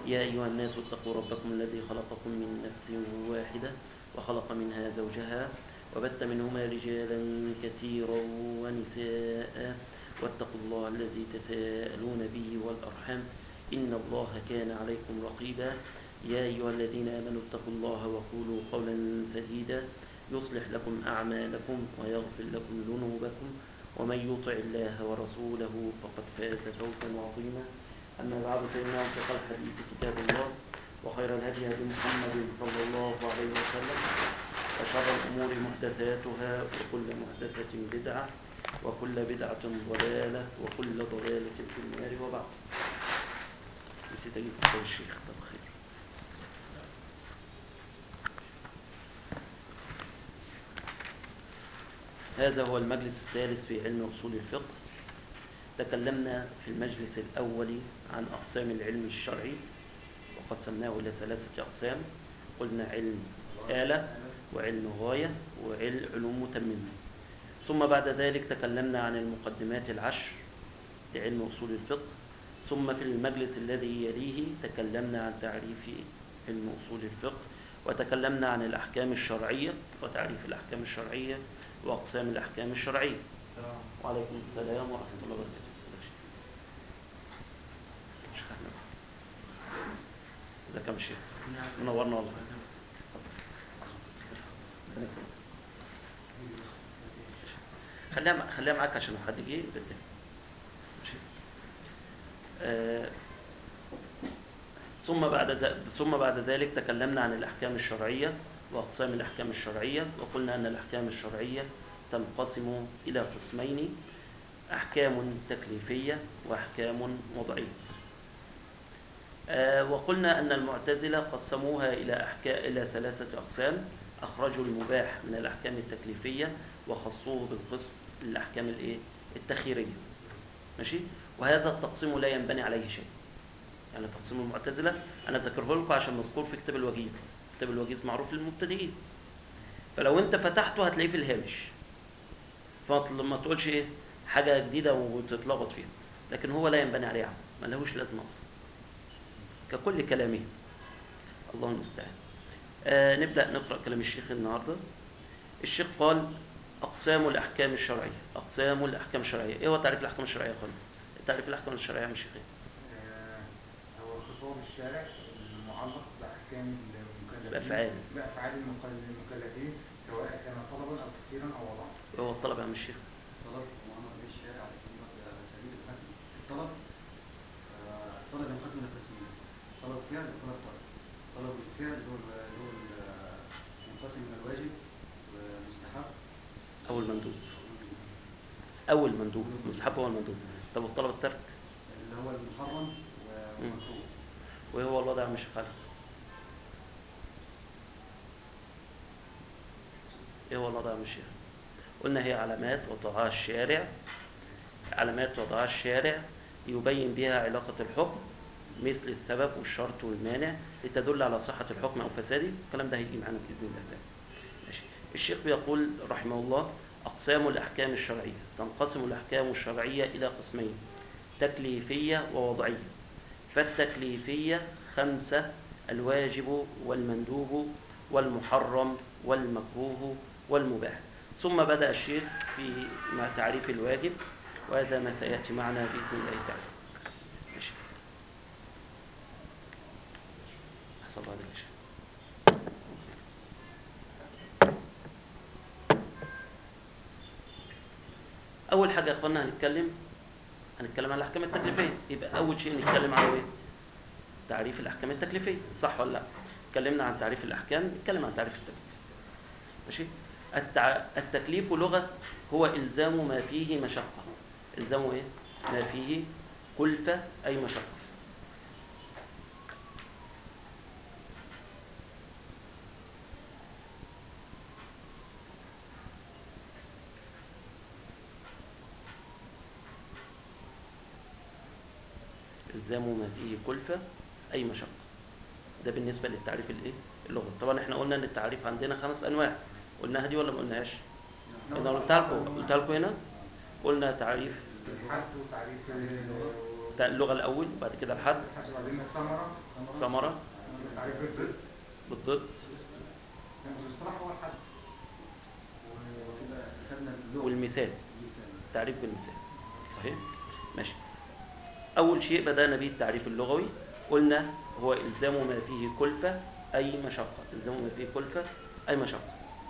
يا أيها الناس اتقوا ربكم الذي خلقكم من نفس واحدة وخلق منها زوجها وبث منهما رجالا كثيرا ونساء واتقوا الله الذي تساءلون به والأرحام إن الله كان عليكم رقيبا يا أيها الذين آمنوا اتقوا الله وقولوا قولا سديدا يصلح لكم أعمالكم ويغفر لكم ذنوبكم ومن يطع الله ورسوله فقد فاز فوزا عظيما أما بعد فإن أصدق الحديث كتاب الله وخير الهدي هدي محمد صلى الله عليه وسلم وشر الأمور محدثاتها وكل محدثة بدعة وكل بدعة ضلالة وكل ضلالة في النار وبعد نسيت أجيب كتاب الشيخ طب خير هذا هو المجلس الثالث في علم أصول الفقه تكلمنا في المجلس الأول عن أقسام العلم الشرعي وقسمناه إلى ثلاثة أقسام قلنا علم آلة وعلم غاية وعلم متممة ثم بعد ذلك تكلمنا عن المقدمات العشر لعلم أصول الفقه ثم في المجلس الذي يليه تكلمنا عن تعريف علم أصول الفقه وتكلمنا عن الأحكام الشرعية وتعريف الأحكام الشرعية وأقسام الأحكام الشرعية السلام وعليكم السلام ورحمة الله وبركاته شيخ أحمد ازيك يا عم الشيخ منورنا والله خليها خليها معاك عشان لو حد جه بدل ماشي آه ثم بعد ذ- ثم بعد ذلك تكلمنا عن الأحكام الشرعية وأقسام الأحكام الشرعية وقلنا أن الأحكام الشرعية تنقسم إلى قسمين أحكام تكليفية وأحكام وضعية آه، وقلنا أن المعتزلة قسموها إلى أحكام إلى ثلاثة أقسام أخرجوا المباح من الأحكام التكليفية وخصوه بالقسم الأحكام الإيه؟ التخييرية ماشي وهذا التقسيم لا ينبني عليه شيء يعني تقسيم المعتزلة أنا ذكره لكم عشان مذكور في كتاب الوجيز كتاب الوجيز معروف للمبتدئين فلو أنت فتحته هتلاقيه في الهامش فما تقولش إيه حاجة جديدة وتتلخبط فيها لكن هو لا ينبني عليه عمل ما لهوش لازمة أصلا ككل كلامه الله المستعان آه نبدأ نقرأ كلام الشيخ النهاردة الشيخ قال أقسام الأحكام الشرعية أقسام الأحكام الشرعية إيه هو تعريف الأحكام الشرعية يا أخوانا؟ تعريف الأحكام الشرعية يا عم الشيخ إيه؟ آه، هو خطاب الشارع المعلق بأحكام المكلفين بأفعال. بأفعال المكل- المكلفين سواء كان طلبا أو تفكيرا أو وضعا إيه هو الطلب يا عم الشيخ؟ طلب وأمر به الشارع على سبيل على سبيل الحكم الطلب آه، الطلب ينقسم إلى قسمين طلب فعل وطلب طلب طلب الفعل هو ال- هو ال- ينقسم إلى الواجب والمستحب أو المندوب أو المندوب المستحب هو المندوب طب والطلب الترك اللي هو المحرم و- والمكروه وإيه هو الوضع يا عم الشيخ علي؟ إيه هو الوضع يا عم الشيخ؟ قلنا هي علامات وضعها الشارع علامات وضعها الشارع يبين بها علاقة الحكم مثل السبب والشرط والمانع لتدل على صحة الحكم أو فساده الكلام ده هيجي معانا بإذن الله تعالى ماشي. الشيخ بيقول رحمه الله أقسام الأحكام الشرعية تنقسم الأحكام الشرعية إلى قسمين تكليفية ووضعية فالتكليفية خمسة الواجب والمندوب والمحرم والمكروه والمباح ثم بدأ الشيخ في مع تعريف الواجب وهذا ما سيأتي معنا بإذن الله تعالى ماشي حصل هذا الشيء أول حاجة يا إخوانا هنتكلم هنتكلم عن الأحكام التكليفية يبقى أول شيء نتكلم عنه إيه؟ تعريف الأحكام التكليفية صح ولا لا؟ اتكلمنا عن تعريف الأحكام نتكلم عن تعريف التكليف ماشي؟ التع... التكليف لغة هو إلزام ما فيه مشقة إلزام إيه؟ ما فيه كلفة أي مشقة إلزام ما فيه كلفة أي مشقة ده بالنسبة للتعريف الإيه؟ اللغة طبعا احنا قلنا ان التعريف عندنا خمس أنواع قلناها دي ولا ما قلناهاش؟ انا قلتها لكم قلتها لكم هنا قلنا تعريف الحد وتعريف ال- بتاع اللغة الأول وبعد كده الحد وبعدين الثمرة ثمرة تعريف الضد بالضد يعني الاصطلاح هو الحد وكده خدنا اللغة والمثال المثال تعريف بالمثال صحيح ماشي أول شيء بدأنا به التعريف اللغوي قلنا هو إلزام ما فيه كلفة أي مشقة إلزام ما فيه كلفة أي مشقة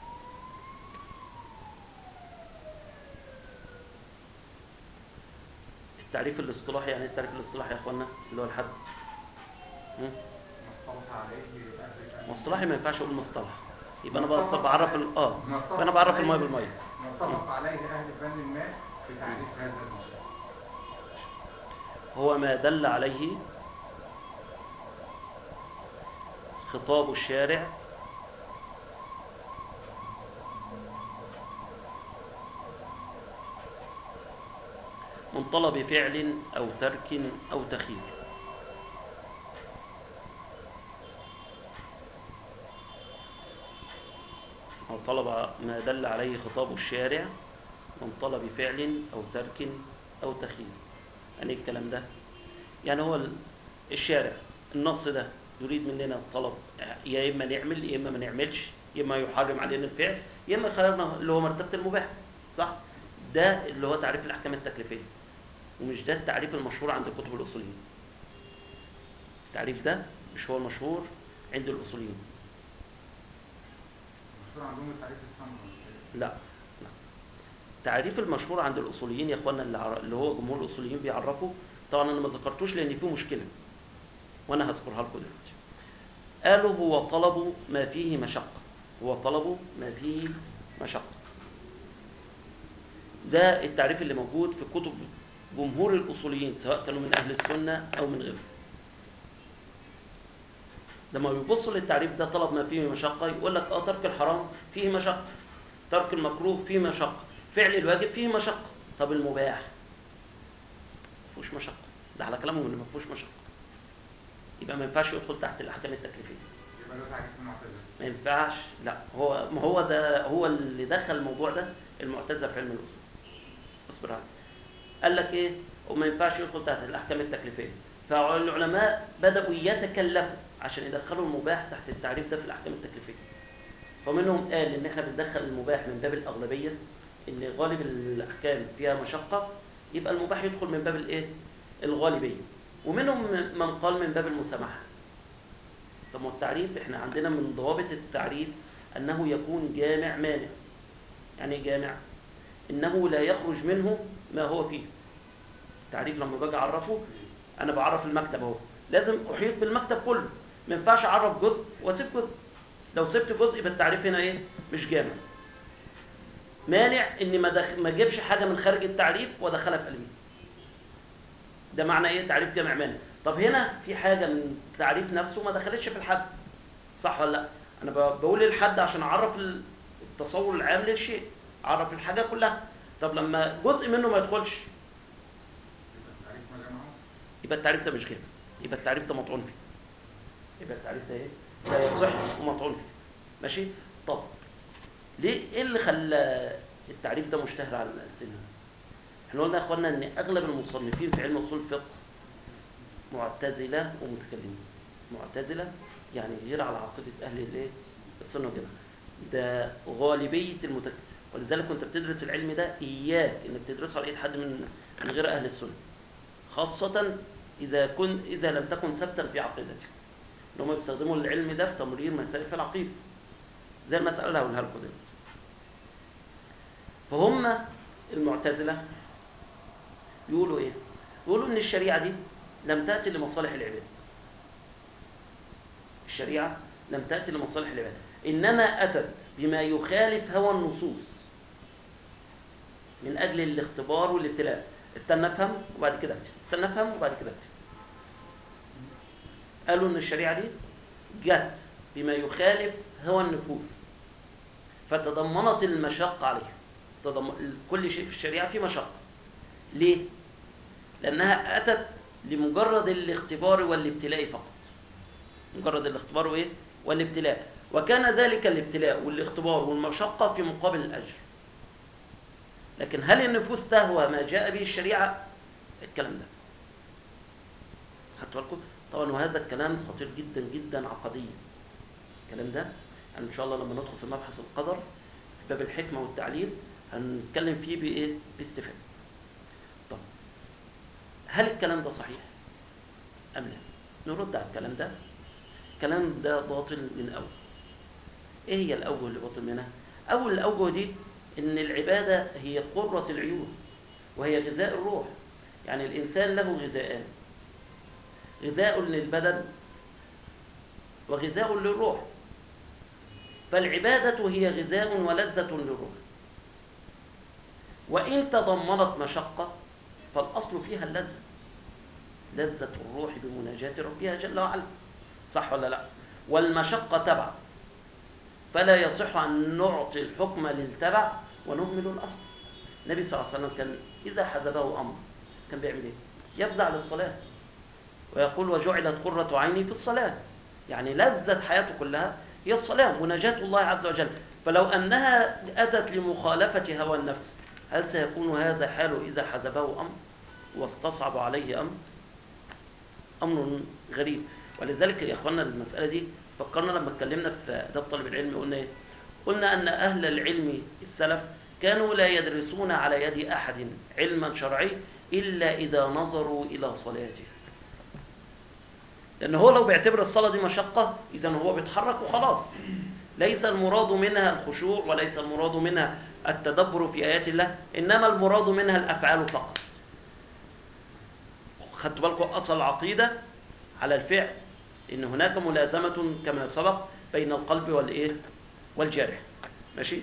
التعريف الاصطلاحي يعني إيه التعريف الاصطلاحي يا اخوانا اللي هو الحد هم؟ مصطلح عليه أهل الفن. مصطلحي ما ينفعش اقول مصطلح يبقى انا متفق بس بعرف عليه. ال- اه متفق يبقى انا بعرف عليه- الميه بالميه متفق عليه أهل فن ما في تعريف هذا المصطلح هو ما دل عليه خطاب الشارع من طلب فعل أو ترك أو تخير أو طلب ما دل عليه خطاب الشارع من طلب فعل أو ترك أو تخير يعني إيه الكلام ده يعني هو ال- الشارع النص ده يريد مننا الطلب يا إما نعمل يا إما ما نعملش يا إما يحرم علينا الفعل يا إما يخيرنا اللي هو مرتبة المباح صح ده اللي هو تعريف الأحكام التكليفية ومش ده التعريف المشهور عند الكتب الأصوليين التعريف ده مش هو المشهور عند الأصوليين المشهور عندهم التعريف الثمرة لا لا التعريف المشهور عند الاصوليين يا اخوانا اللي, عر... اللي هو جمهور الاصوليين بيعرفوا طبعا انا ما ذكرتوش لان فيه مشكله وانا هذكرها لكم دلوقتي قالوا هو طلب ما فيه مشقه هو طلب ما فيه مشقه ده التعريف اللي موجود في كتب جمهور الاصوليين سواء كانوا من اهل السنه او من غيرهم لما بيبصوا للتعريف ده طلب ما فيه مشقة يقول لك اه ترك الحرام فيه مشقة ترك المكروه فيه مشقة فعل الواجب فيه مشقة طب المباح ما فيهوش مشقة ده على كلامهم اللي ما فيهوش مشقة يبقى ما ينفعش يدخل تحت الأحكام التكليفية يبقى ده تعريف المعتزلة ما ينفعش لا هو ما هو ده هو اللي دخل الموضوع ده المعتزله في علم الاصول اصبر عليه قال لك ايه وما ينفعش يدخل تحت الاحكام التكليفيه فالعلماء بداوا يتكلفوا عشان يدخلوا المباح تحت التعريف ده في الاحكام التكليفيه فمنهم قال ان احنا بندخل المباح من باب الاغلبيه ان غالب الاحكام فيها مشقه يبقى المباح يدخل من باب الايه الغالبيه ومنهم من قال من باب المسامحه طب ما هو التعريف احنا عندنا من ضوابط التعريف انه يكون جامع مانع يعني ايه جامع انه لا يخرج منه ما هو فيه التعريف لما باجي اعرفه انا بعرف المكتب اهو لازم احيط بالمكتب كله ما ينفعش اعرف جزء واسيب جزء لو سبت جزء يبقى التعريف هنا ايه مش جامع مانع اني ما دخ... ما اجيبش حاجه من خارج التعريف وادخلها في قلبي ده معنى ايه تعريف جامع مانع طب هنا في حاجه من التعريف نفسه ما دخلتش في الحد صح ولا لا انا ب- بقول الحد عشان اعرف ال- التصور العام للشيء اعرف الحاجه كلها طب لما جزء منه ما يدخلش يبقى التعريف ما جمعه يبقى التعريف ده مش جامع يبقى التعريف ده مطعون فيه يبقى التعريف ده ايه لا يصح ومطعون فيه ماشي طب ليه ايه اللي خلى التعريف ده مشتهر على الالسنه احنا قلنا يا اخوانا ان اغلب المصنفين في علم اصول الفقه معتزله ومتكلمين معتزله يعني غير على عقيده اهل الايه السنه والجماعه ده غالبيه المتك... ولذلك كنت بتدرس العلم ده اياك انك تدرسه على ايد حد من من غير اهل السنه خاصه اذا كن اذا لم تكن ثابتا في عقيدتك ان هم بيستخدموا العلم ده في تمرير مسائل في العقيده زي المساله اللي هقولها لكم دلوقتي فهم المعتزله يقولوا ايه يقولوا ان الشريعه دي لم تاتي لمصالح العباد الشريعه لم تاتي لمصالح العباد انما اتت بما يخالف هوى النصوص من اجل الاختبار والابتلاء استنى افهم وبعد كده اكتب استنى افهم وبعد كده اكتب قالوا ان الشريعه دي جت بما يخالف هوى النفوس فتضمنت المشقه عليهم تضم... كل شيء في الشريعه فيه مشقه ليه لانها اتت لمجرد الاختبار والابتلاء فقط مجرد الاختبار وايه والابتلاء وكان ذلك الابتلاء والاختبار والمشقه في مقابل الاجر لكن هل النفوس تهوى ما جاء به الشريعه الكلام ده خدتوا بالكم طبعا وهذا الكلام خطير جدا جدا عقديا الكلام ده يعني ان شاء الله لما ندخل في مبحث القدر في باب الحكمه والتعليل هنتكلم فيه بايه باستفاده طب هل الكلام ده صحيح ام لا نرد على الكلام ده الكلام ده باطل من اول ايه هي الاوجه اللي باطل منها اول الاوجه دي ان العباده هي قره العيون وهي غذاء الروح يعني الانسان له غذاءان غذاء للبدن وغذاء للروح فالعبادة هي غذاء ولذة للروح وإن تضمنت مشقة فالأصل فيها اللذة لذة الروح بمناجاة ربها جل وعلا صح ولا لا والمشقة تبع فلا يصح أن نعطي الحكم للتبع ونهمل الأصل النبي صلى الله عليه وسلم كان إذا حزبه أمر كان بيعمل إيه؟ يفزع للصلاة ويقول وجعلت قرة عيني في الصلاة يعني لذة حياته كلها هي الصلاة مناجاة الله عز وجل فلو أنها أتت لمخالفة هوى النفس هل سيكون هذا حاله إذا حزبه أمر واستصعب عليه أمر أمر غريب ولذلك يا إخواننا المسألة دي فكرنا لما اتكلمنا في آداب طالب العلم قلنا إيه قلنا أن أهل العلم السلف كانوا لا يدرسون على يد أحد علما شرعي إلا إذا نظروا إلى صلاته لأن هو لو بيعتبر الصلاة دي مشقة إذا هو بيتحرك وخلاص ليس المراد منها الخشوع وليس المراد منها التدبر في آيات الله إنما المراد منها الأفعال فقط خدتوا بالكم أصل العقيدة على الفعل إن هناك ملازمة كما سبق بين القلب والإيه والجارح ماشي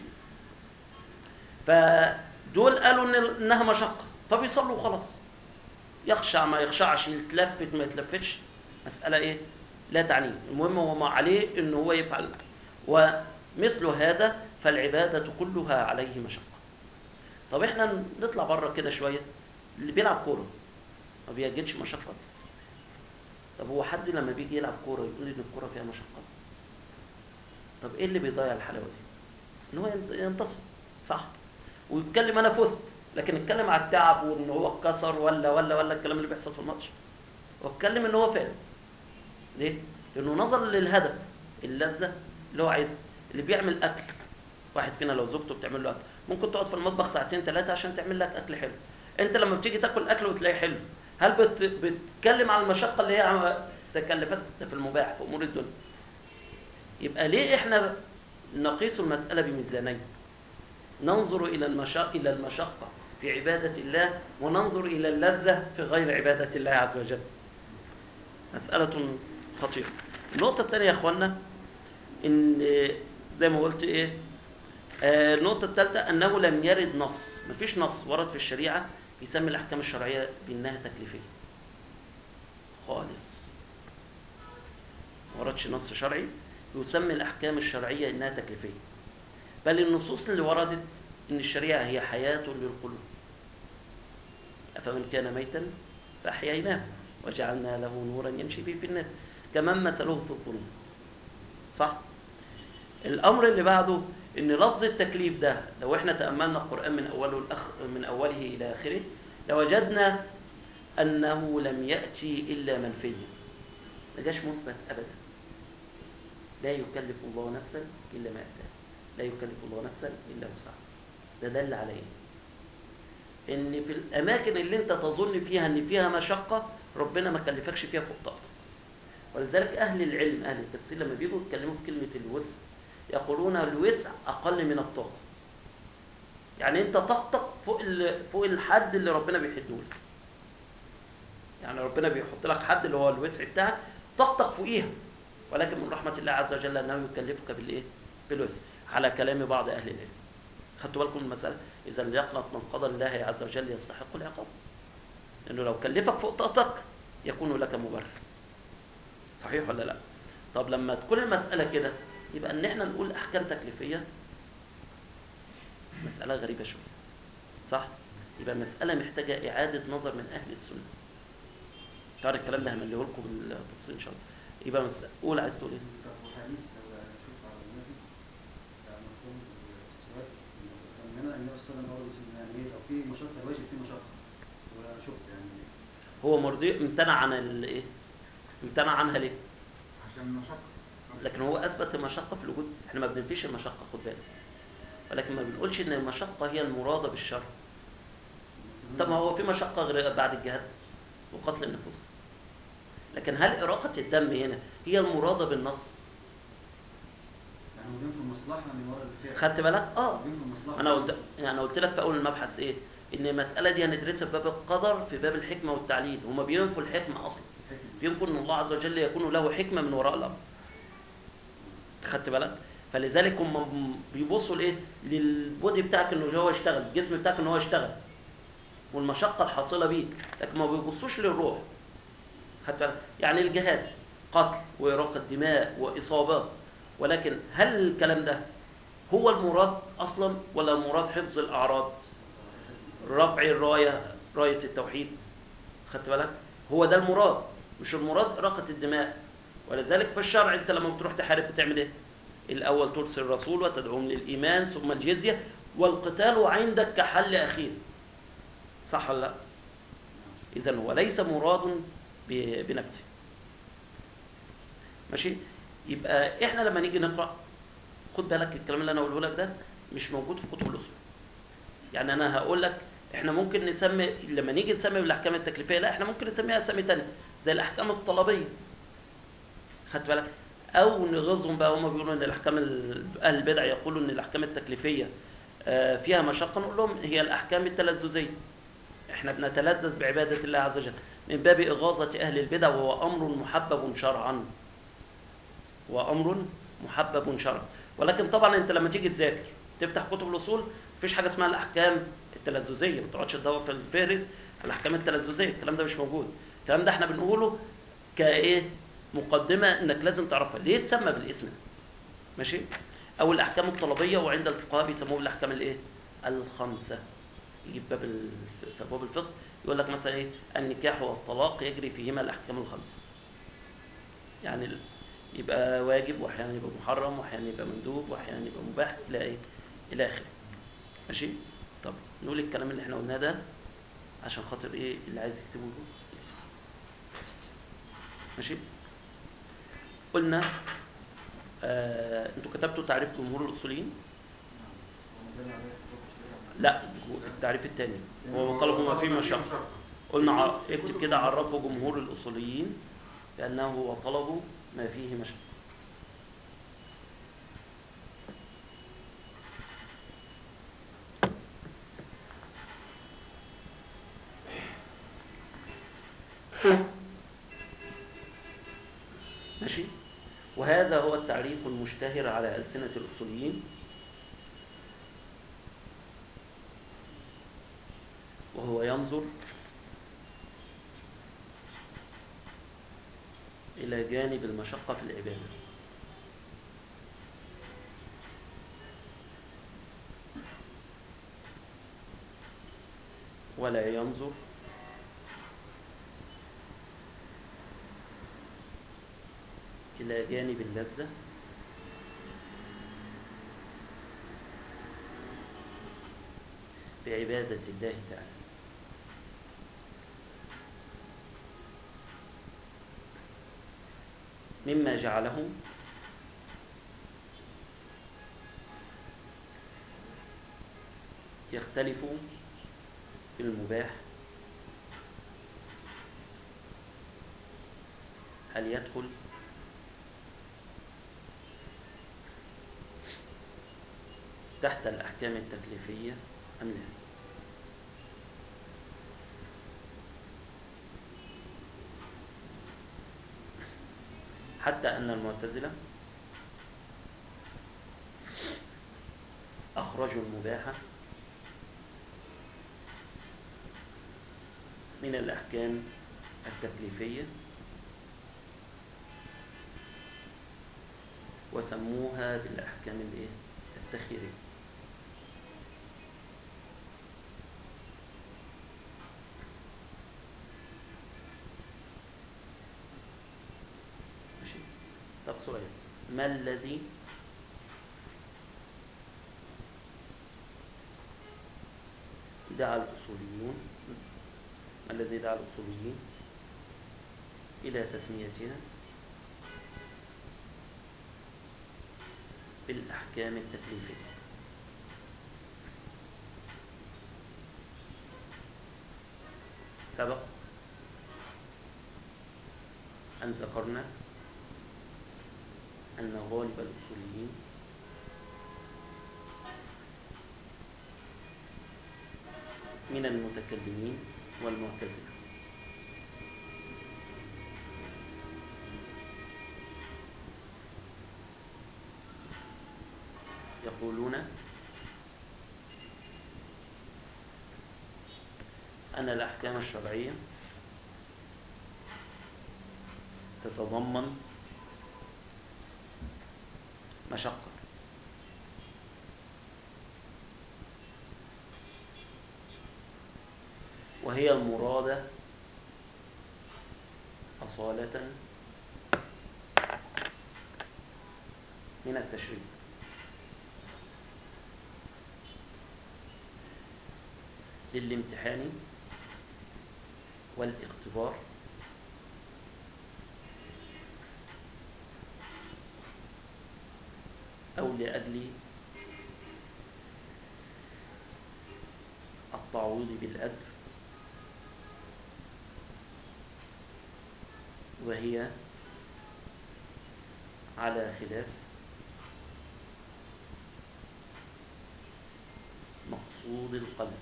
فدول قالوا إن إنها مشقة فبيصلوا خلاص يخشع ما يخشعش يتلفت ما يتلفتش مسألة إيه لا تعنيه المهم هو ما عليه إن هو يفعل ومثل هذا فالعبادة كلها عليه مشقة طب إحنا نطلع بره كده شوية اللي بيلعب كورة ما بيجدش مشقة طب هو حد لما بيجي يلعب كورة يقول إن الكورة فيها مشقة طب إيه اللي بيضيع الحلاوة دي إن هو ينتصر صح ويتكلم أنا فزت لكن اتكلم على التعب وإن هو اتكسر ولا ولا ولا الكلام اللي بيحصل في الماتش واتكلم ان هو فاز ليه لانه نظر للهدف اللذه اللي هو عايزها اللي بيعمل اكل واحد فينا لو زوجته بتعمل له اكل ممكن تقعد في المطبخ ساعتين ثلاثه عشان تعمل لك اكل حلو انت لما بتيجي تاكل اكل وتلاقيه حلو هل بت... بتتكلم عن المشقه اللي هي تكلفت في المباح في امور الدنيا يبقى ليه احنا نقيس المساله بميزانين ننظر الى المشقه الى المشقه في عباده الله وننظر الى اللذه في غير عباده الله عز وجل مسألة خطيرة النقطة الثانية يا أخوانا إن زي ما قلت إيه آه النقطة الثالثة أنه لم يرد نص مفيش نص ورد في الشريعة يسمي الأحكام الشرعية بأنها تكليفية خالص ما وردش نص شرعي يسمي الأحكام الشرعية إنها تكليفية بل النصوص اللي وردت إن الشريعة هي حياة للقلوب أفمن كان ميتا فأحييناه وجعلنا له نورا يمشي به في الناس كمان مثله في الظلمات صح الامر اللي بعده ان لفظ التكليف ده لو احنا تاملنا القران من اوله الأخ من اوله الى اخره لوجدنا انه لم ياتي الا منفيا ما جاش مثبت ابدا لا يكلف الله نفسا الا ما اتاه لا يكلف الله نفسا الا وسعها ده دل على ايه ان في الاماكن اللي انت تظن فيها ان فيها مشقه ربنا ما كلفكش فيها فوق طاقتك ولذلك اهل العلم اهل التفسير لما بيجوا يتكلموا في كلمه الوسع يقولون الوسع اقل من الطاقه يعني انت طاقتك فوق ال... فوق الحد اللي ربنا بيحده لك يعني ربنا بيحط لك حد اللي هو الوسع بتاعك طاقتك فوقيها ولكن من رحمه الله عز وجل انه يكلفك بالايه بالوسع على كلام بعض اهل العلم خدتوا بالكم من المساله اذا يقنط من قضى الله عز وجل يستحق العقاب لانه لو كلفك فوق طاقتك يكون لك مبرر صحيح ولا لا طب لما تكون المساله كده يبقى ان احنا نقول احكام تكليفيه مساله غريبه شويه صح يبقى المساله محتاجه اعاده نظر من اهل السنه تعرف الكلام ده همليه لكم بالتفصيل ان شاء الله يبقى مسألة. قول عايز تقول ايه طب وحديث لو نشوف على النبي مفهوم السؤال من هنا النبي صلى الله عليه وسلم برضه يعني ايه لو في مشقه الواجب في مشقه وشفت يعني هو مرضي امتنع عن الايه امتنع عنها ليه عشان المشقة لكن هو اثبت المشقه في الوجود احنا ما بننفيش المشقه خد بالك ولكن ما بنقولش ان المشقه هي المراده بالشرع طب ما هو في مشقه غير بعد الجهاد وقتل النفوس لكن هل اراقه الدم هنا هي المراده بالنص يعني هو بينفي المصلحة من وراء الفعل خدت بالك اه بينفي المصلحة انا قلت يعني انا قلت لك في اول المبحث ايه ان المساله دي هندرسها في باب القدر في باب الحكمه والتعليل هما بينفوا الحكمه اصلا الحكمة. بينفوا ان الله عز وجل يكون له حكمه من وراء الامر خدت بالك فلذلك هم بيبصوا لايه للبودي بتاعك انه هو يشتغل الجسم بتاعك ان هو يشتغل والمشقه الحاصله بيه لكن ما بيبصوش للروح خدت بالك يعني الجهاد قتل واراقه دماء واصابات ولكن هل الكلام ده هو المراد اصلا ولا المراد حفظ الاعراض رفع الرايه رايه التوحيد خدت بالك هو ده المراد مش المراد اراقه الدماء ولذلك في الشرع انت لما بتروح تحارب بتعمل ايه الاول ترسل الرسول وتدعوهم للايمان ثم الجزيه والقتال عندك كحل اخير صح ولا لا اذا هو ليس مراد ب- بنفسه ماشي يبقى احنا لما نيجي نقرا خد بالك الكلام اللي انا اقوله لك ده مش موجود في كتب الاصول يعني انا هقول لك احنا ممكن نسمي لما نيجي نسمي بالاحكام التكليفيه لا احنا ممكن نسميها اسامي ثانيه زي الاحكام الطلبيه خدت بالك او نغيظهم بقى هم بيقولوا ان الاحكام ال- اهل البدع يقولوا ان الاحكام التكليفيه آه، فيها مشقه نقول لهم هي الاحكام التلذذيه احنا بنتلذذ بعباده الله عز وجل من باب اغاظه اهل البدع وهو امر محبب شرعا وامر محبب شرعا ولكن طبعا انت لما تيجي تذاكر تفتح كتب الاصول مفيش حاجه اسمها الاحكام التلذذيه ما تقعدش تدور في الفهرس على الاحكام التلذذيه الكلام ده مش موجود الكلام ده احنا بنقوله كايه مقدمه انك لازم تعرفها ليه تسمى بالاسم ده ماشي او الاحكام الطلبيه وعند الفقهاء بيسموه الاحكام الايه الخمسه يجي في باب ال- في ابواب الفقه يقول لك مثلا ايه النكاح والطلاق يجري فيهما الاحكام الخمسه يعني ال- يبقى واجب واحيانا يبقى محرم واحيانا يبقى مندوب واحيانا يبقى مباح الى ايه الى اخره ماشي طب نقول الكلام اللي احنا قلناه ده عشان خاطر ايه اللي عايز يكتبه له ماشي قلنا آه انتوا كتبتوا تعريف جمهور الاصوليين لا التعريف الثاني هو طلب ما فيه مشقه قلنا ع- اكتب كده عرفوا جمهور الاصوليين بانه هو طلب ما فيه مشقه ماشي وهذا هو التعريف المشتهر على ألسنة الأصوليين وهو ينظر إلى جانب المشقة في العبادة ولا ينظر إلى جانب اللذة بعبادة الله تعالى مما جعله يختلف في المباح هل يدخل تحت الأحكام التكليفية أم لا حتى أن المعتزلة أخرجوا المباح من الأحكام التكليفية وسموها بالأحكام الإيه؟ التخييرية ماشي طب سؤال ما الذي دعا الأصوليون ما الذي دعا الأصوليين إلى تسميتها بالأحكام التكليفية سبق أن ذكرنا أن غالب الأصوليين من المتكلمين والمعتزلة يقولون أن الأحكام الشرعية تتضمن مشقة وهي المرادة أصالة من التشريع للامتحان والاختبار أو لأجل التعويض بالأجر وهي على خلاف مقصود القلب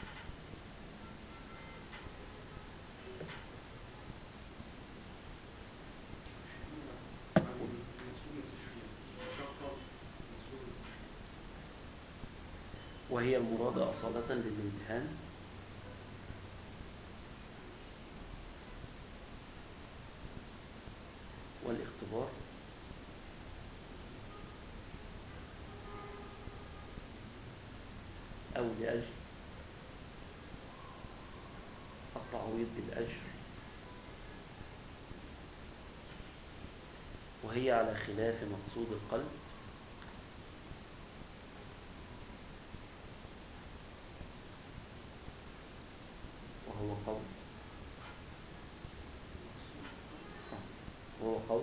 وهي المرادة أصالة للامتحان والاختبار أو لأجل التعويض بالأجر وهي على خلاف مقصود القلب وهو قول وهو قول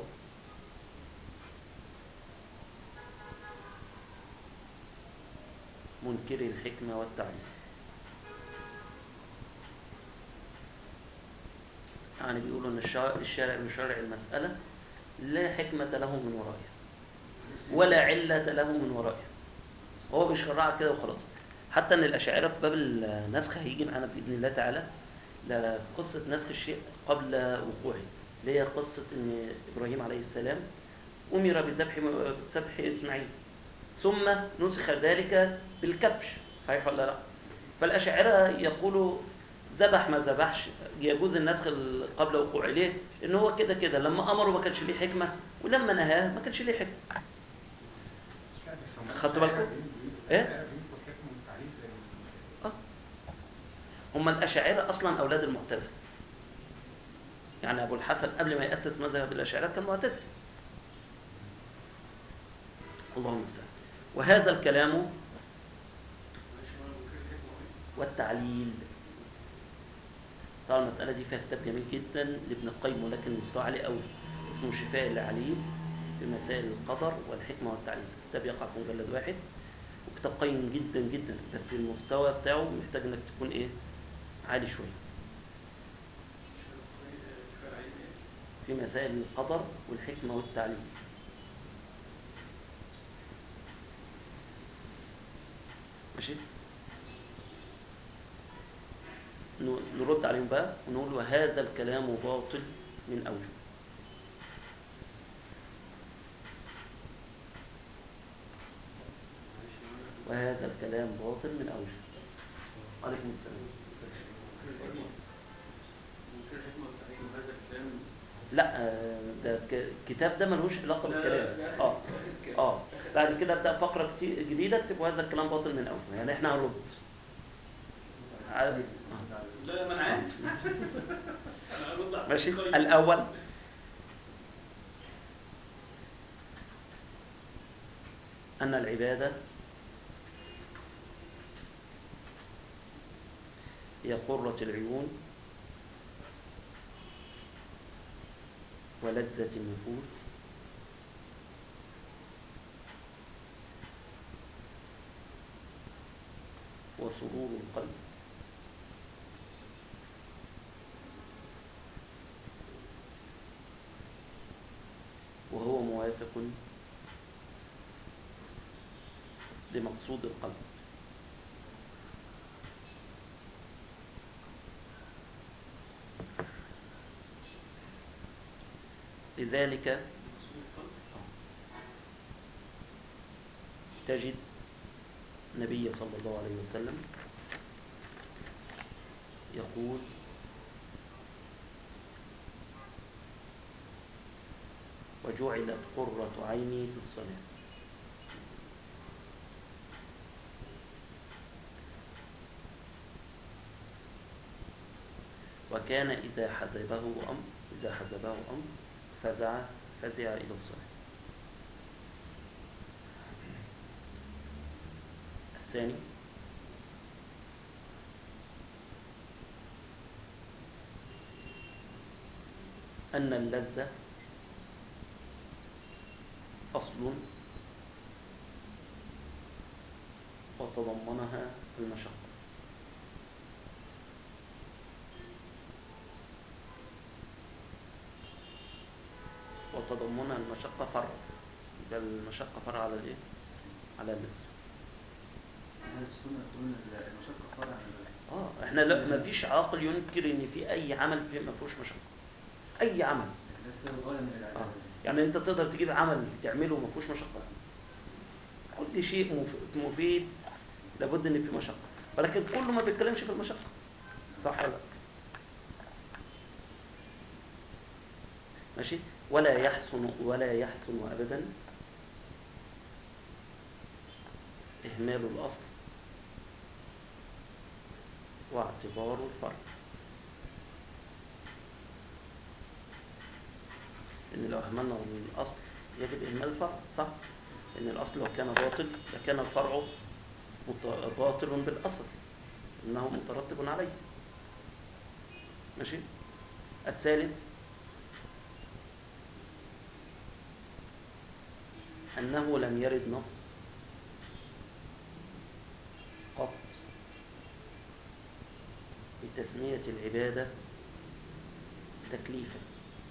منكر الحكمة والتعليم يعني بيقولوا ان الشارع, الشارع يشرع المسألة لا حكمة له من ورائها ولا علة له من ورائها هو بيشرعها كده وخلاص حتى ان الاشاعره في باب النسخ هيجي معانا باذن الله تعالى لا قصه نسخ الشيء قبل وقوعه اللي هي قصه ان ابراهيم عليه السلام امر بذبح بذبح اسماعيل ثم نسخ ذلك بالكبش صحيح ولا لا فالاشاعره يقولوا ذبح ما ذبحش يجوز النسخ قبل وقوعه ليه ان هو كده كده لما امره ما كانش ليه حكمه ولما نهاه ما كانش ليه حكمه خدتوا بالكم؟ ايه؟ اه هم الاشاعره اصلا اولاد المعتزله يعني ابو الحسن قبل ما ياسس مذهب الاشاعره كان معتزل اللهم المستعان وهذا الكلام والتعليل طبعا المسألة دي فيها كتاب جميل جدا لابن القيم ولكن مستوى عالي قوي اسمه شفاء العليل في مسائل القدر والحكمة والتعليل كتاب يقع في مجلد واحد وكتاب قيم جدا جدا بس المستوى بتاعه محتاج انك تكون ايه عالي شوية في مسائل القدر والحكمة والتعليل ماشي نرد عليهم بقى ونقول وهذا الكلام باطل من أوجه وهذا الكلام باطل من أوجه عليكم السلام لا ده الكتاب ده ملوش علاقه بالكلام اه اه بعد كده ابدا فقره جديده اكتب وهذا الكلام باطل من اوجه يعني احنا هنرد عادي لا ما انا عارف انا هرد على ماشي القيم. الاول ان العباده هي قرة العيون ولذة النفوس وسرور القلب وهو موافق لمقصود القلب لذلك مقصود القلب تجد النبي صلى الله عليه وسلم يقول وجعلت قرة عيني في الصلاة وكان إذا حزبه أمر إذا حزبه أمر فزع فزع إلى الصلاة الثاني أن اللذة أصل وتضمنها المشقة وتضمنها المشقة فرع يبقى المشقة فرع على الإيه؟ على اللذة أهل السنة يقولون ال- المشقة فرع عن ال- اه احنا لا ما فيش عاقل ينكر ان في اي عمل فيه ما فيهوش مشقه اي عمل الناس كده غاية من اه العبادة يعني انت تقدر تجيب عمل تعمله ما فيهوش مشقه كل شيء مف- مفيد لابد ان فيه مشقه ولكن كله ما بيتكلمش في المشقه صح ولا لا ماشي ولا يحسن ولا يحسن ابدا اهمال الاصل واعتبار الفرع ان لو اهملنا الاصل يجب اهمال الفرع صح ان الاصل لو كان باطل لكان الفرع مت- باطل بالاصل انه مترتب عليه ماشي الثالث انه لم يرد نص قط بتسمية العبادة تكليفا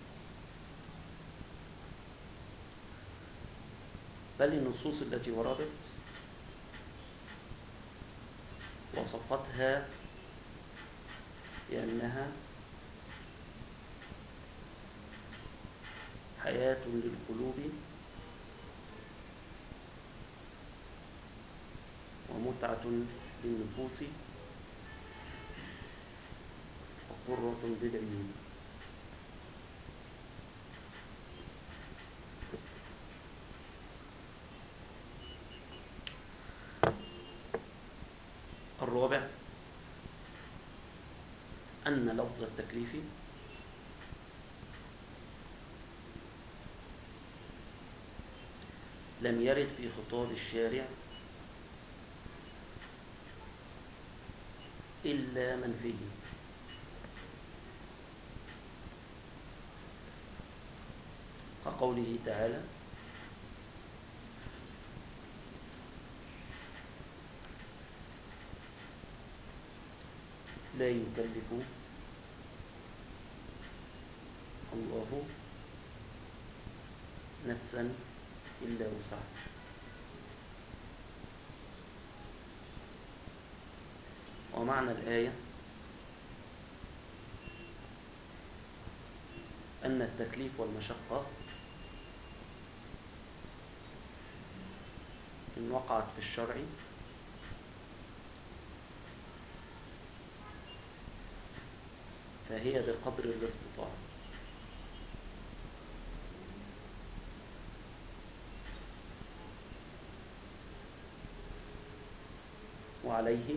بل النصوص التي وردت وصفتها بأنها حياة للقلوب ومتعة للنفوس وقرة للعيون الرابع أن لفظ التكليف لم يرد في خطاب الشارع إلا منفي كقوله تعالى لا يكلف الله نفسا إلا وسعها ومعنى الآية أن التكليف والمشقة إن وقعت في الشرع فهي بقدر الاستطاعة وعليه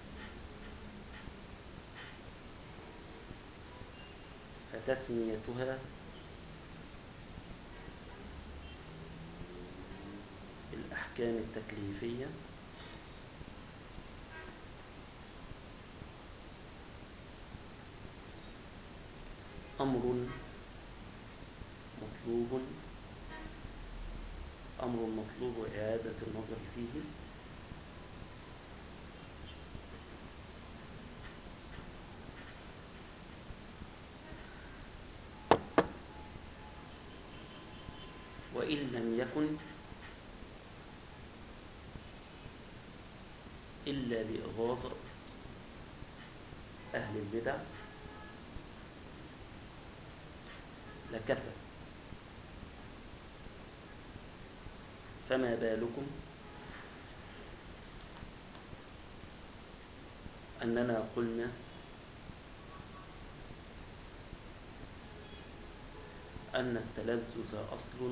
فتسميتها الأحكام التكليفية أمر مطلوب أمر مطلوب إعادة النظر فيه وإن لم يكن إلا لإغاظة أهل البدع لكفى فما بالكم أننا قلنا أن التلذذ أصل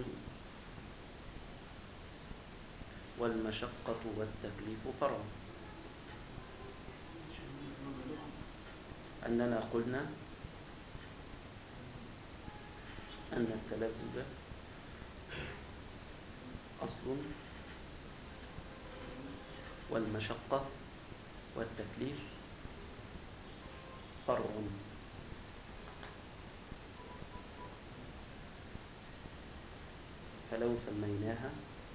والمشقة والتكليف فرع أننا قلنا أن التلذذ أصل والمشقة والتكليف فرع فلو سميناها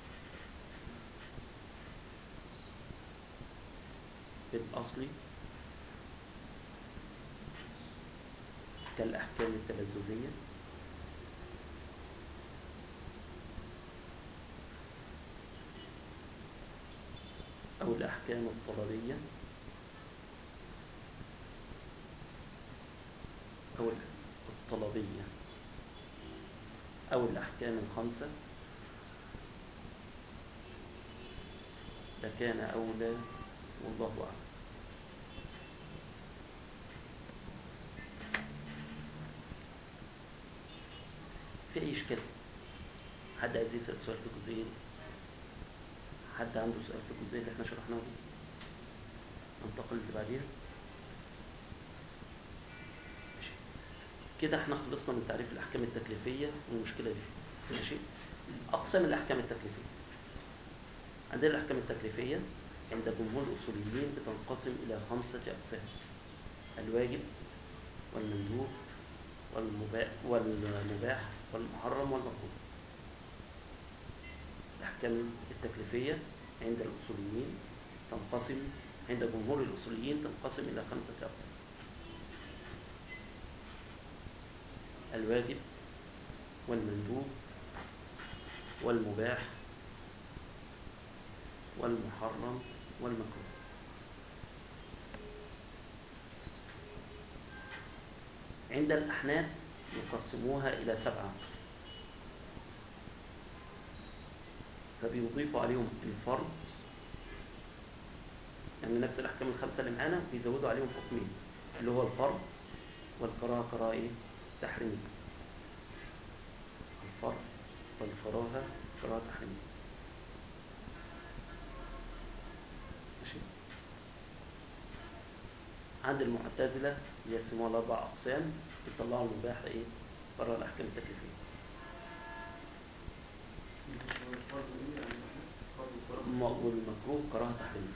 بالأصل كالأحكام التلذذية أو الأحكام الطلبية أو الطلبية أو الأحكام الخمسة لكان أولى والله أعلم في أي إشكال حد عايز يسأل سؤال في الجزئية دي حد عنده سؤال في الجزئية اللي احنا شرحناها دي ننتقل اللي بعديها ماشي كده احنا خلصنا من تعريف الأحكام التكليفية والمشكلة دي ماشي أقسام الأحكام التكليفية عندنا الأحكام التكليفية عند جمهور الأصوليين بتنقسم إلى خمسة أقسام الواجب والمندوب والمباح, والمباح والمحرم والمكروه الأحكام التكليفية عند الأصوليين تنقسم عند جمهور الأصوليين تنقسم إلى خمسة أقسام الواجب والمندوب والمباح والمحرم والمكروه عند الأحناف يقسموها إلى سبعة فبيضيفوا عليهم الفرض يعني نفس الأحكام الخمسة اللي معانا بيزودوا عليهم حكمين اللي هو الفرض والكراهة كراهة إيه؟ تحريمية الفرض والكراهة كراهة تحريمية ماشي عند المعتزلة بيقسموها لأربع أقسام بيطلعوا المباح إيه؟ بره الأحكام التكليفية والمكروه كراهة تحريمية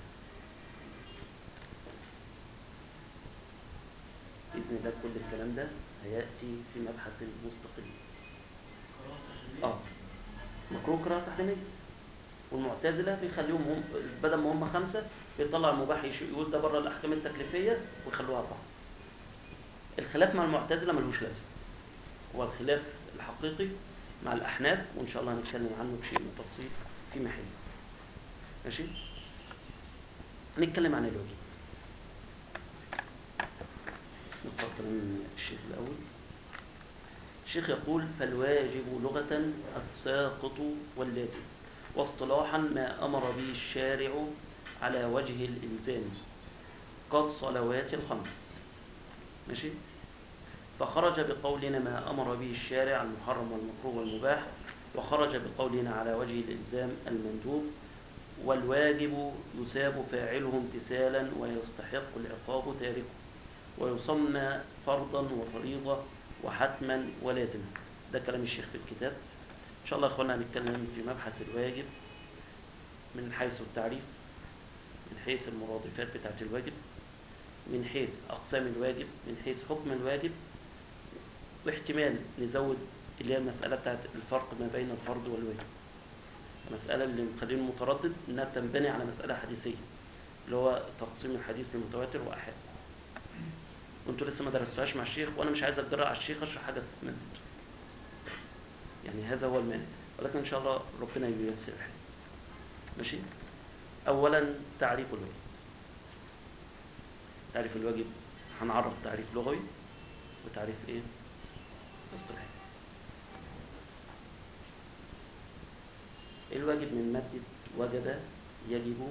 بإذن الله كل الكلام ده هيأتي في مبحث مستقل اه مكروه كراهة تحريمية والمعتزلة بيخليهم هم بدل ما هم خمسة بيطلع المباح يش- يقول ده بره الأحكام التكليفية ويخلوها أربعة الخلاف مع المعتزلة ملوش لازمة هو الخلاف الحقيقي مع الأحناف وإن شاء الله هنتكلم عنه بشيء من التفصيل في محله ماشي هنتكلم عن الواجب نقرأ كلام الشيخ الأول الشيخ يقول فالواجب لغة الساقط واللازم واصطلاحا ما أمر به الشارع على وجه الإلزام كالصلوات الخمس ماشي فخرج بقولنا ما أمر به الشارع المحرم والمكروه والمباح وخرج بقولنا على وجه الإلزام المندوب والواجب يثاب فاعله امتثالا ويستحق العقاب تاركه ويسمى فرضا وفريضة وحتما ولازما ده كلام الشيخ في الكتاب إن شاء الله يا أخوانا هنتكلم في مبحث الواجب من حيث التعريف من حيث المرادفات بتاعت الواجب من حيث أقسام الواجب من حيث حكم الواجب واحتمال نزود اللي هي المسألة بتاعت الفرق ما بين الفرض والواجب المسألة اللي مخليني متردد إنها بتنبني على مسألة حديثية اللي هو تقسيم الحديث لمتواتر وأحاد وانتوا لسه ما درستوهاش مع الشيخ وانا مش عايز اتجرأ على الشيخ اشرح حاجه في مادته بس يعني هذا هو المانع ولكن ان شاء الله ربنا ييسر الحال ماشي اولا تعريف الواجب تعريف الواجب هنعرف تعريف لغوي وتعريف ايه اصطلاحي الواجب من مادة وجد يجب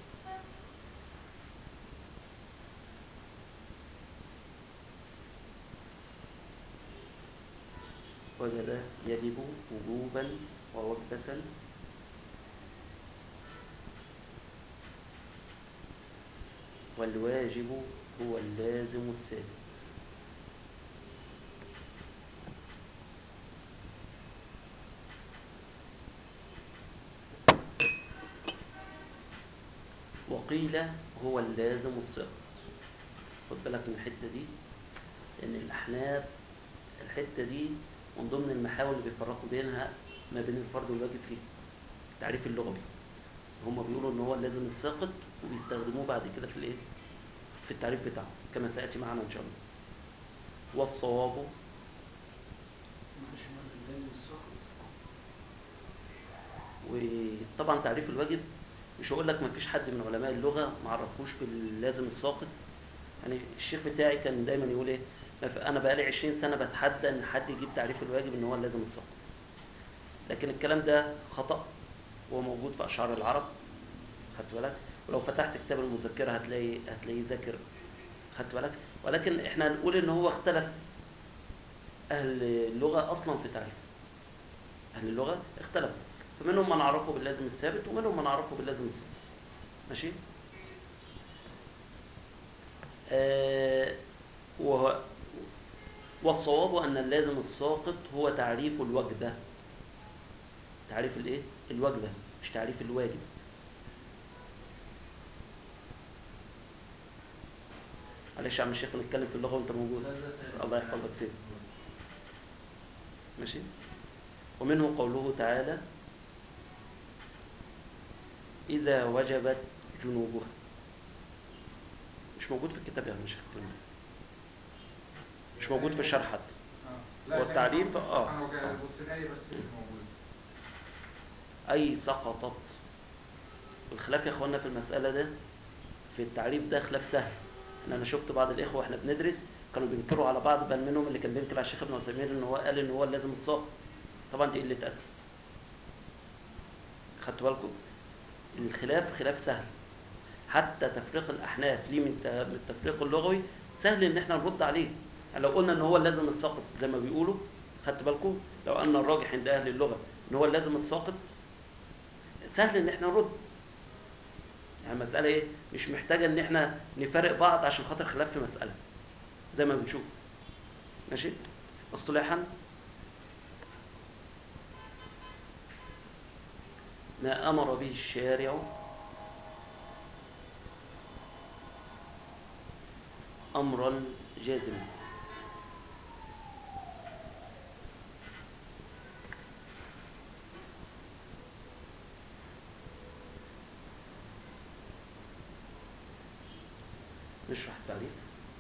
وجد يجب وجوبا ووجبة والواجب هو اللازم الثابت وقيل هو اللازم الساقط خد بالك من الحته دي لان الاحناف الحته دي من ضمن المحاور اللي بيفرقوا بينها ما بين الفرض والواجب فيه التعريف اللغوي هم بيقولوا ان هو اللازم الساقط وبيستخدموه بعد كده في الايه في التعريف بتاعه كما سياتي معنا ان شاء الله والصواب معلش مرة لازم الساقط وطبعا تعريف الواجب مش هقول لك ما فيش حد من علماء اللغه ما عرفوش باللازم الساقط يعني الشيخ بتاعي كان دايما يقول ايه ما في- انا بقالي 20 سنه بتحدى ان حد يجيب تعريف الواجب ان هو اللازم الساقط لكن الكلام ده خطا هو موجود في اشعار العرب خدت بالك ولو فتحت كتاب المذكره هتلاقي هتلاقيه ذاكر خدت بالك ولكن احنا هنقول ان هو اختلف اهل اللغه اصلا في تعريفه اهل اللغه اختلفوا فمنهم من عرفه باللازم الثابت ومنهم من عرفه باللازم الثابت ماشي آه وهو والصواب ان اللازم الساقط هو تعريف الوجده تعريف الايه الوجده مش تعريف الواجب معلش يا عم الشيخ نتكلم في اللغه وانت موجود الله يحفظك سيدي ماشي ومنه قوله تعالى إذا وجبت جنوبها مش موجود في الكتاب يا عم الشيخ الكلام ده. مش موجود في الشرح حتى اه هو التعريف- اه. انا وجه- بص الايه بس مش موجود أي سقطت والخلاف يا اخوانا في المسألة ده في التعريف ده خلاف سهل ان انا شفت بعض الاخوه واحنا بندرس كانوا بينكروا على بعض بل منهم اللي كان بينكر على الشيخ ابن عثيمين ان هو قال ان هو لازم الساقط طبعا دي قله ادب خدتوا بالكم الخلاف خلاف سهل حتى تفريق الاحناف ليه من ت- من التفريق اللغوي سهل ان احنا نرد عليه يعني لو قلنا ان هو لازم الساقط زي ما بيقولوا خدت بالكم لو ان الراجح عند اهل اللغه ان هو لازم الساقط سهل ان احنا نرد يعني المسألة ايه؟ مش محتاجة ان احنا نفرق بعض عشان خاطر خلاف في مسألة زي ما بنشوف ماشي؟ اصطلاحا ما أمر به الشارع أمرا جازما نشرح التعريف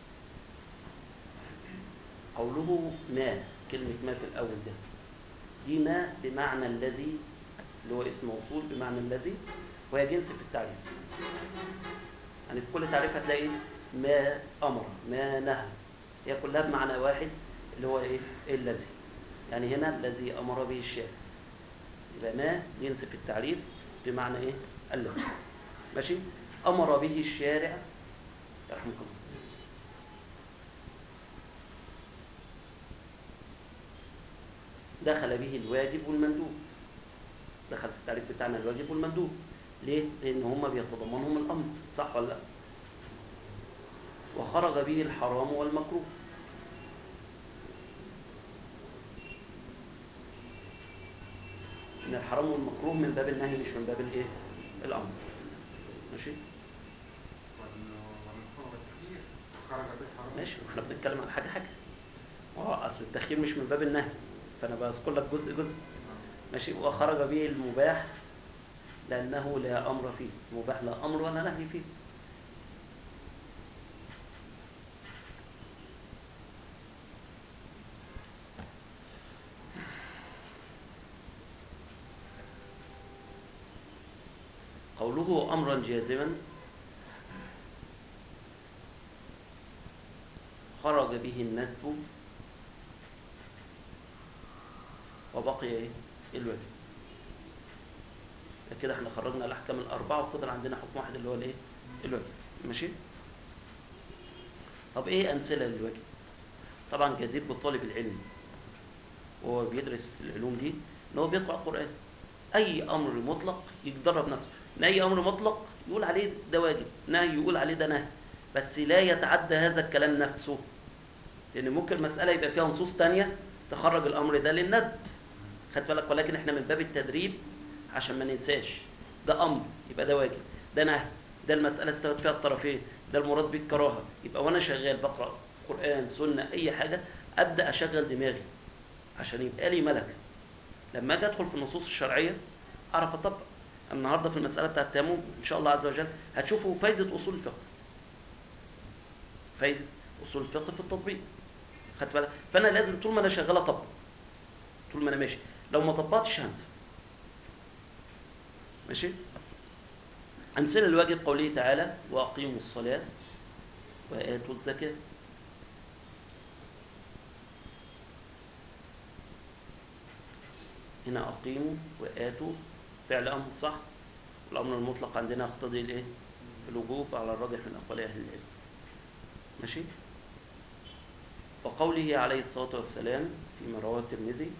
قوله ما كلمة ما في الأول ده دي ما بمعنى الذي اللي هو اسم موصول بمعنى الذي وهي جنس في التعريف يعني في كل تعريف هتلاقي ما أمر ما نهى هي كلها بمعنى واحد اللي هو ايه الذي يعني هنا الذي أمر به الشارع يبقى ما جنس في التعريف بمعنى ايه الذي ماشي أمر به الشارع يرحمكم الله دخل به الواجب والمندوب دخل في التعريف بتاعنا الواجب والمندوب ليه؟ لأن هما بيتضمنهم الأمر صح ولا لا؟ وخرج به الحرام والمكروه إن الحرام والمكروه من باب النهي مش من باب الإيه؟ الأمر ماشي؟ والمكروه والتخيير خرج بالحرام ماشي احنا بنتكلم عن حاجة حاجة ما هو أصل التخيير مش من باب النهي فانا بذكر لك جزء جزء ماشي وخرج به المباح لانه لا امر فيه مباح لا امر ولا نهي فيه قوله امرا جازما خرج به الندب وبقي ايه الواجب كده احنا خرجنا الاحكام الاربعه وفضل عندنا حكم واحد اللي هو الايه الواجب ماشي طب ايه امثله للواجب طبعا جدير بالطالب العلم وهو بيدرس العلوم دي ان هو بيقرا قران اي امر مطلق يجرب نفسه ان اي امر مطلق يقول عليه ده واجب نهي يقول عليه ده نهي بس لا يتعدى هذا الكلام نفسه لان ممكن المساله يبقى فيها نصوص تانية تخرج الامر ده للندب خد بالك ولكن احنا من باب التدريب عشان ما ننساش ده امر يبقى ده واجب ده نهي ده المساله استوت فيها الطرفين ده المراد بالكراهه يبقى وانا شغال بقرا قران سنه اي حاجه ابدا اشغل دماغي عشان يبقى لي ملكه لما اجي ادخل في النصوص الشرعيه اعرف اطبق النهارده في المساله بتاعه التيمم ان شاء الله عز وجل هتشوفوا فايده اصول الفقه فايده اصول الفقه في التطبيق خدت بالك فانا لازم طول ما انا شغال اطبق طول ما انا ماشي لو ما طبقتش هنسى ماشي امثله الواجب قوله تعالى واقيموا الصلاه واتوا الزكاه هنا اقيموا واتوا فعل امر صح الامر المطلق عندنا يقتضي الايه الوجوب على الراجح من اقوال اهل العلم ماشي وقوله عليه الصلاه والسلام فيما رواه الترمذي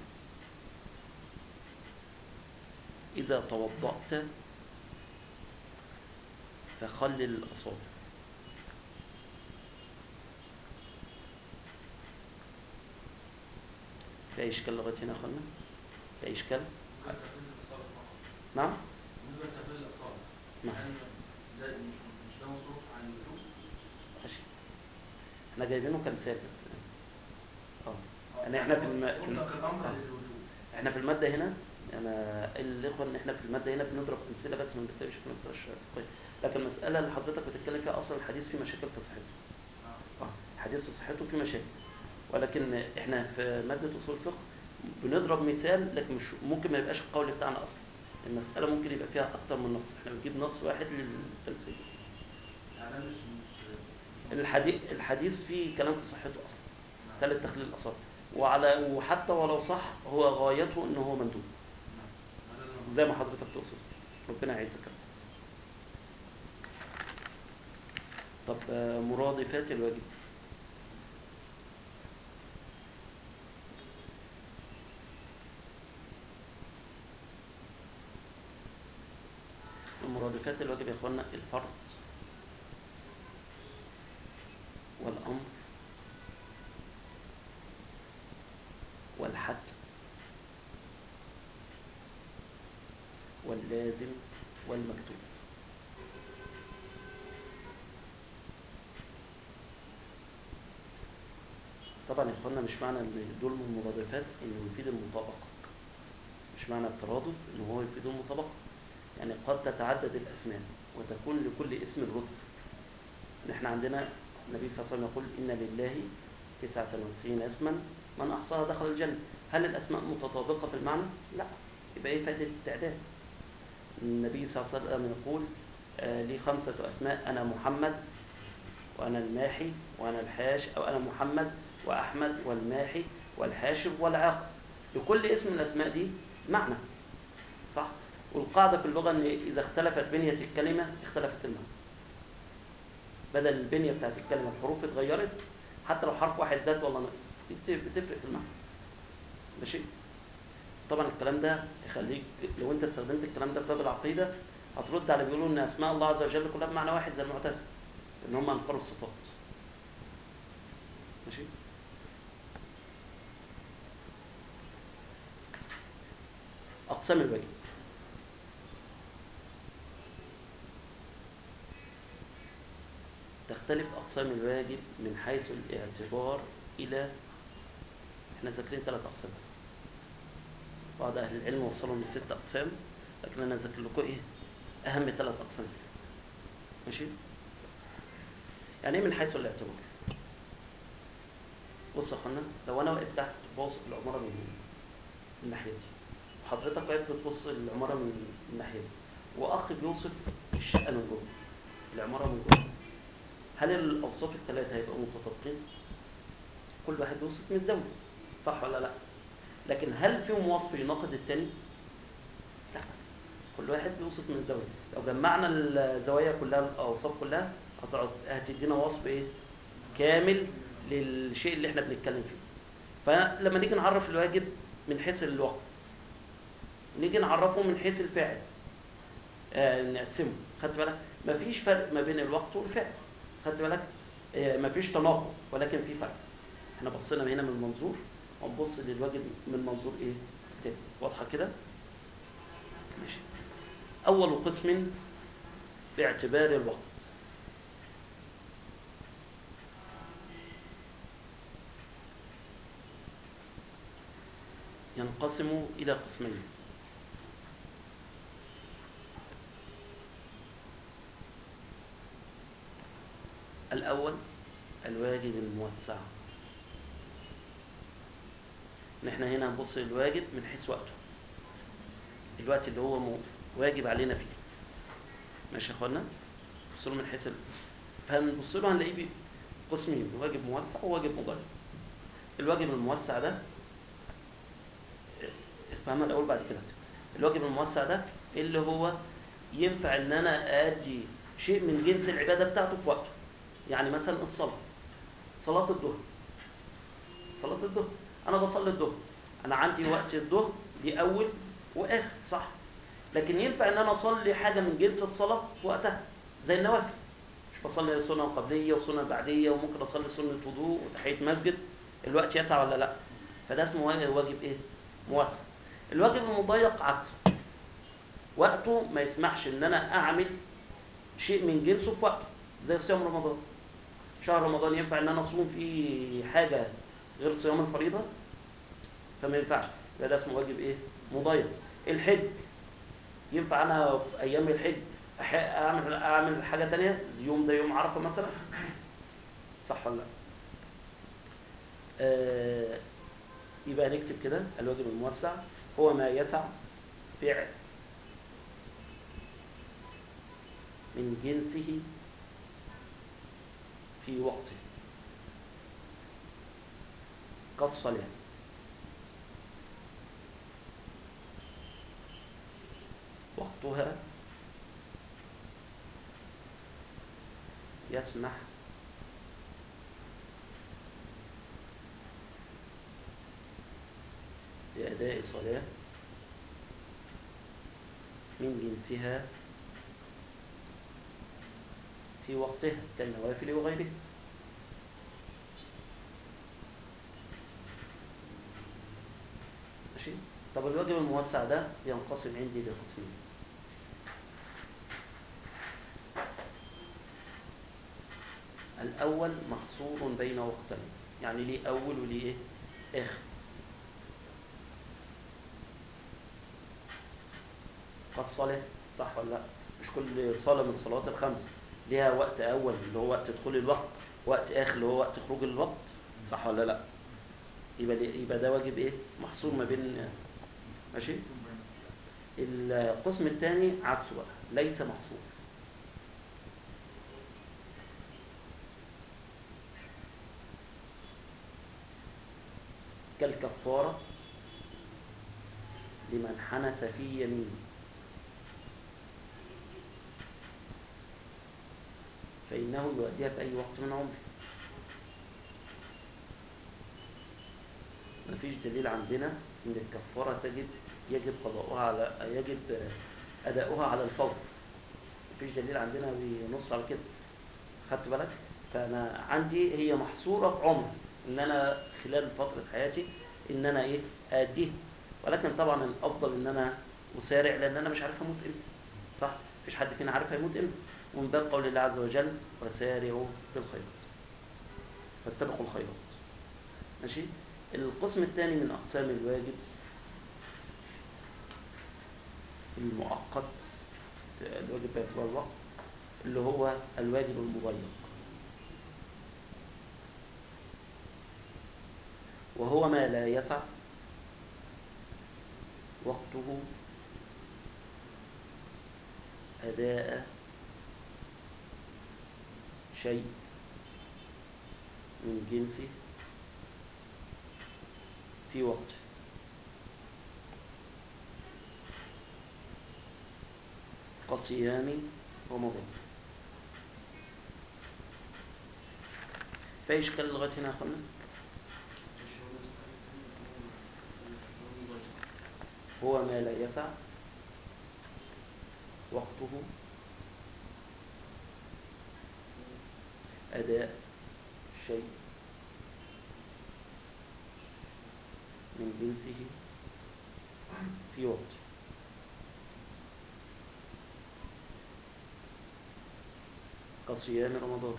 اذا توضات فخلل الاصابع في اشكال لغايه هنا يا اخوانا في اشكال نعم نعم. ماشي احنا جايبينه كمثال بس اه يعني احنا في الم... في الم... مطلق الامر آه. للوجوب احنا في الماده هنا انا الاخوه ان احنا في الماده هنا بنضرب امثله بس ما بنتكلمش في المساله الشرعيه لكن المساله اللي حضرتك بتتكلم فيها اصلا الحديث فيه مشاكل في صحته آه. اه الحديث في صحته فيه مشاكل ولكن احنا في ماده اصول الفقه بنضرب مثال لكن مش ممكن ما يبقاش القول بتاعنا اصلا المساله ممكن يبقى فيها اكتر من نص احنا بنجيب نص واحد للتمثيل بس يعني ده مش مش الحديث الحديث فيه كلام في صحته اصلا مساله تخليل الاصابع وعلى وحتى ولو صح هو غايته ان هو مندوب زي ما حضرتك تقصد ربنا يعزك يا رب. طب آه، مرادفات الواجب مرادفات الواجب يا اخوانا الفرض والامر والحد واللازم والمكتوب طبعا يا اخوانا مش معنى ان دول من المرادفات انه يفيد المطابقه مش معنى الترادف ان هو يفيد المطابقه يعني قد تتعدد الاسماء وتكون لكل اسم رتب ان احنا عندنا النبي صلى الله عليه وسلم يقول ان لله 99 اسما من احصاها دخل الجنه هل الاسماء متطابقه في المعنى لا يبقى ايه فائده التعداد النبي صلى الله عليه وسلم يقول آه لي خمسه اسماء انا محمد وانا الماحي وانا الحاش او انا محمد واحمد والماحي والحاشر والعاقب لكل اسم من الاسماء دي معنى صح والقاعده في اللغه ان اذا اختلفت بنيه الكلمه اختلفت المعنى بدل البنيه بتاعت الكلمه الحروف اتغيرت حتى لو حرف واحد زاد ولا نقص دي بت- بتفرق في المعنى ماشي طبعا الكلام ده يخليك لو انت استخدمت الكلام ده في باب العقيده هترد على اللي بيقولوا ان اسماء الله عز وجل كلها بمعنى واحد زي المعتزله ان هم انكروا الصفات ماشي اقسام الواجب تختلف اقسام الواجب من حيث الاعتبار الى احنا ذاكرين ثلاث اقسام بس بعض اهل العلم وصلهم لست اقسام لكن انا ذاكر لكم ايه اهم ثلاث اقسام ماشي يعني ايه من حيث الاعتبار بص يا اخوانا لو انا واقف تحت باصص العماره من من الناحيه دي وحضرتك واقف بتبص العماره من من الناحيه دي واخ بيوصف الشقه من جوه العماره من جوه هل الاوصاف الثلاثه هيبقوا متطابقين كل واحد بيوصف من زاويه صح ولا لا لكن هل فيهم وصف يناقض التاني لا كل واحد بيوصف من زاويه لو جمعنا الزوايا كلها الاوصاف كلها هتقعد هتدينا وصف ايه كامل للشيء اللي احنا بنتكلم فيه فلما نيجي نعرف الواجب من حيث الوقت نيجي نعرفه من حيث الفعل آه نقسمه خدت بالك مفيش فرق ما بين الوقت والفعل خدت بالك آه مفيش تناقض ولكن في فرق احنا بصينا هنا من منظور ونبص للواجب من منظور ايه تاني واضحه كده ماشي اول قسم باعتبار الوقت ينقسم الى قسمين الاول الواجب الموسع نحن هنا هنبص للواجب من حيث وقته الوقت اللي هو مو- واجب علينا فيه ماشي يا اخوانا نبص له من حيث ال- فهنبص له هنلاقيه بي- قسمين واجب موسع وواجب مضيق الواجب الموسع ده افهمها الاول بعد كده الواجب الموسع ده اللي هو ينفع ان انا ادي شيء من جنس العباده بتاعته في وقته يعني مثلا الصلاه صلاه الظهر صلاه الظهر انا بصلي الظهر انا عندي وقت الظهر دي اول واخر صح لكن ينفع ان انا اصلي حاجه من جنس الصلاه في وقتها زي النوافل مش بصلي سنه قبليه وسنه بعديه وممكن اصلي سنه وضوء وتحيه مسجد الوقت يسع ولا لا فده اسمه واجب واجب ايه موسع الواجب المضيق عكسه وقته ما يسمحش ان انا اعمل شيء من جنسه في وقته زي صيام رمضان شهر رمضان ينفع ان انا اصوم فيه حاجه غير صيام الفريضه فما ينفعش يبقى ده اسمه واجب ايه مضيق الحج ينفع انا في ايام الحج أح- اعمل اعمل حاجه تانية يوم زي يوم عرفه مثلا صح ولا لا آه يبقى نكتب كده الواجب الموسع هو ما يسع فعل من جنسه في وقته كالصلاة وقتها يسمح بأداء صلاة من جنسها في وقتها كالنوافل وغيرها ماشي طب الواجب الموسع ده ينقسم عندي لقسمين الأول محصور بين وقتين يعني ليه أول وليه إيه؟ آخر كالصلاة صح ولا لا مش كل صلاة من الصلوات الخمس ليها وقت أول اللي هو وقت دخول الوقت وقت آخر اللي هو وقت خروج الوقت صح ولا لا يبقى ليه- يبقى ده واجب إيه محصور ما بين ماشي القسم الثاني عكسه بقى ليس محصور كالكفارة لمن حنس في يمينه فإنه يؤديها في أي وقت من عمره مفيش دليل عندنا إن الكفارة تجب يجب قضاؤها على يجب أداؤها على الفور مفيش دليل عندنا بينص على كده خدت بالك فأنا عندي هي محصورة في عمري إن أنا خلال فترة حياتي إن أنا إيه أديه ولكن طبعا الأفضل إن أنا أسارع لأن أنا مش عارف هموت إمتى صح مفيش حد فينا عارف هيموت إمتى ومن باب قول الله عز وجل وسارعوا في الخيرات فاستبقوا الخيرات ماشي القسم الثاني من أقسام الواجب المؤقت الواجب باعتبار الوقت اللي هو الواجب المضيق وهو ما لا يسع وقته أداء شيء من جنسه في وقته كصيام رمضان في إشكال لغاية هنا يا أخوانا؟ هو ما لا يسع وقته أداء شيء من جنسه في وقته كصيام رمضان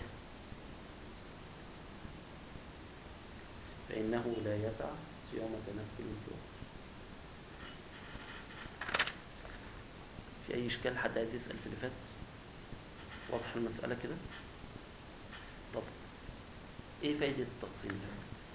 فإنه لا يسع صيام تنفل في وقته في أي إشكال حد عايز يسأل في اللي فات واضح المسألة كده طب إيه فايدة التقسيم ده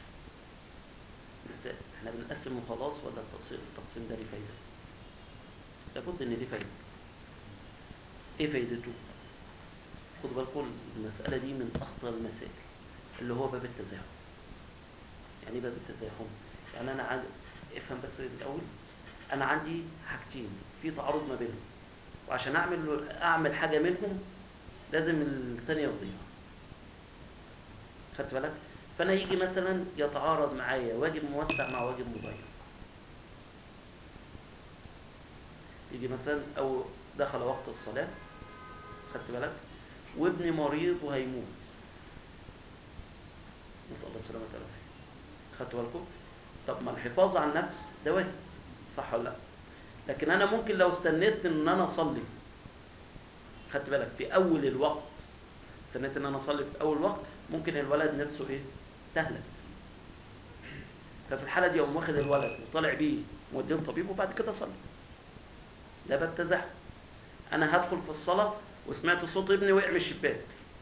لسه إحنا بنقسم وخلاص ولا التقسيم التقسيم ده ليه فايدة لابد إن ليه فايدة إيه فايدته خدوا بالكم المسألة دي من أخطر المسائل اللي هو باب التزاحم يعني إيه باب التزاحم يعني أنا عندي افهم بس الأول أنا عندي حاجتين في تعارض ما بينهم وعشان أعمل أعمل حاجة منهم لازم التانية تضيع خدت بالك فأنا يجي مثلا يتعارض معايا واجب موسع مع واجب مضيق يجي مثلا أو دخل وقت الصلاة خدت بالك وابني مريض وهيموت نسأل الله السلامة والعافية خدتوا بالكم؟ طب ما الحفاظ على النفس ده واجب صح ولا لا؟ لكن أنا ممكن لو استنيت إن أنا أصلي خدت بالك في أول الوقت استنيت إن أنا أصلي في أول الوقت ممكن الولد نفسه إيه؟ تهلك ففي الحالة دي أقوم واخد الولد وطالع بيه موديه الطبيب وبعد كده أصلي ده باب تزاحم أنا هدخل في الصلاة وسمعت صوت ابني وقع من الشباك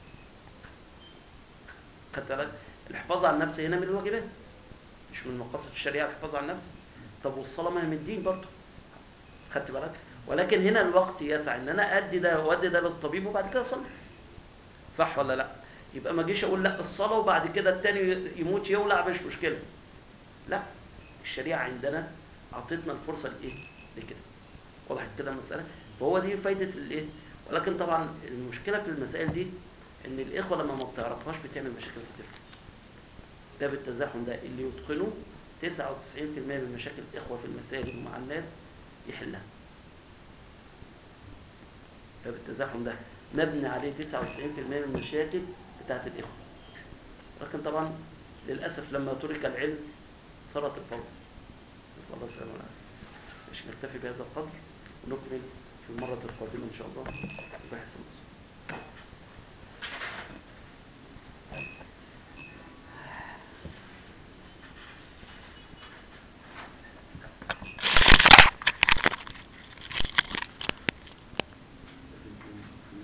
خدت بالك الحفاظ على النفس هنا من الواجبات مش من مقاصد الشريعه الحفاظ على النفس طب والصلاه ما هي من الدين برضه خدت بالك ولكن هنا الوقت يسع ان انا ادي ده وادي ده للطبيب وبعد كده اصلي صح ولا لا يبقى ما اجيش اقول لا الصلاه وبعد كده التاني يموت يولع مش مشكله لا الشريعه عندنا اعطتنا الفرصه لايه لكده وضحت كده المساله فهو دي فايده الايه ولكن طبعا المشكله في المسائل دي ان الاخوه لما ما بتعرفهاش بتعمل مشاكل كتير ده بالتزاحم ده اللي يتقنه 99% من مشاكل الاخوه في المساجد ومع الناس يحلها ده بالتزاحم ده مبني عليه 99% من المشاكل بتاعت الاخوه لكن طبعا للاسف لما ترك العلم صارت الفوضى نسال الله السلامه والعافيه مش نكتفي بهذا القدر ونكمل في المره القادمه ان شاء الله بحث الأصول